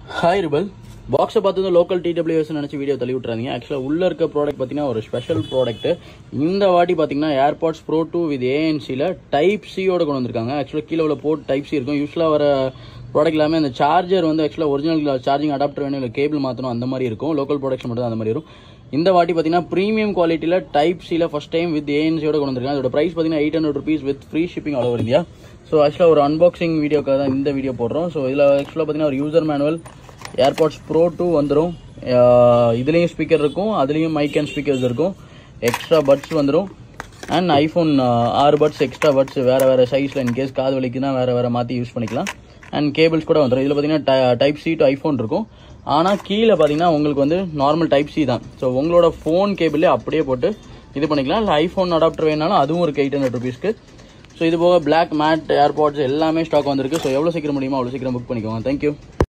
hi rebel பாக்ஸை பார்த்து local TWS நினச்சி வீடியோ தள்ளி விட்றாதீங்க ஆக்சுவலாக உள்ளே இருக்க ப்ராடக்ட் பார்த்தீங்கன்னா ஒரு ஸ்பெஷல் ப்ராடக்ட் இந்த வாட்டி பார்த்தீங்கன்னா ஏர்பாட்ஸ் ப்ரோ டூ வித் ஏஎன்சியில் டைப் சியோட கொண்டு வந்திருக்காங்க ஆக்சுவலாக கீழே உள்ள போர்ட் டைப் சி இருக்கும் யூஸ்வலாக வர ப்ராடக்ட் எல்லாமே அந்த சார்ஜர் வந்து ஆக்சுவலாக ஒரிஜினல் சார்ஜிங் அடாப்டர் வேணும் இல்லை கேபிள் மாற்றணும் அந்த மாதிரி இருக்கும் லோக்கல் ப்ராடக்ட்ஸ் மட்டும் தான் அந்த மாதிரி இருக்கும் இந்த வாட்டி பார்த்தீங்கன்னா ப்ரீமியம் குவாலிட்டியில் டைப் சியில் ஃபஸ்ட் டைம் வித் ஏஎன்சியோட கொண்டு வந்திருக்காங்க அதோட ப்ரைஸ் பார்த்தீங்கன்னா eight hundred rupees with free shipping all over India so ஆக்சுவலாக ஒரு அன்பாக்சிங் வீடியோக்காக தான் இந்த வீடியோ போடுறோம் ஸோ இதில் ஆக்சுவலாக பார்த்தீங்கன்னா ஒரு user manual AirPods Pro two வந்துடும் இதுலேயும் ஸ்பீக்கர் இருக்கும் அதுலேயும் மைக் அண்ட் ஸ்பீக்கர்ஸ் இருக்கும் எக்ஸ்ட்ரா பட்ஸ் வந்துடும் அண்ட் ஐஃபோன் ஆறு பட்ஸ் எக்ஸ்ட்ரா பட்ஸ் வேறு வேறு சைஸில் இன்கேஸ் காது வலிக்குன்னா வேறு வேறு மாற்றி யூஸ் பண்ணிக்கலாம் அண்ட் கேபிள்ஸ் கூட வந்துடும் இதில் பார்த்தீங்கன்னா டைப் சி டு ஐஃபோன் இருக்கும் ஆனால் கீழே பார்த்தீங்கன்னா உங்களுக்கு வந்து நார்மல் டைப் சி தான் ஸோ உங்களோட ஃபோன் கேபிளே அப்படியே போட்டு இது பண்ணிக்கலாம் இல்லை ஐஃபோன் அடாப்டர் வேணாலும் அதுவும் ஒரு எயிட் ஹண்ட்ரட் ருபீஸ்க்கு ஸோ இது போக பிளாக் மேட் ஏர்பாட்ஸ் எல்லாமே ஸ்டாக் வந்திருக்கு ஸோ எவ்வளோ சீக்கிரம் முடியுமோ அவ்வளோ சீக்கிரம் புக் பண்ணிக்கோங்க தேங்க்யூ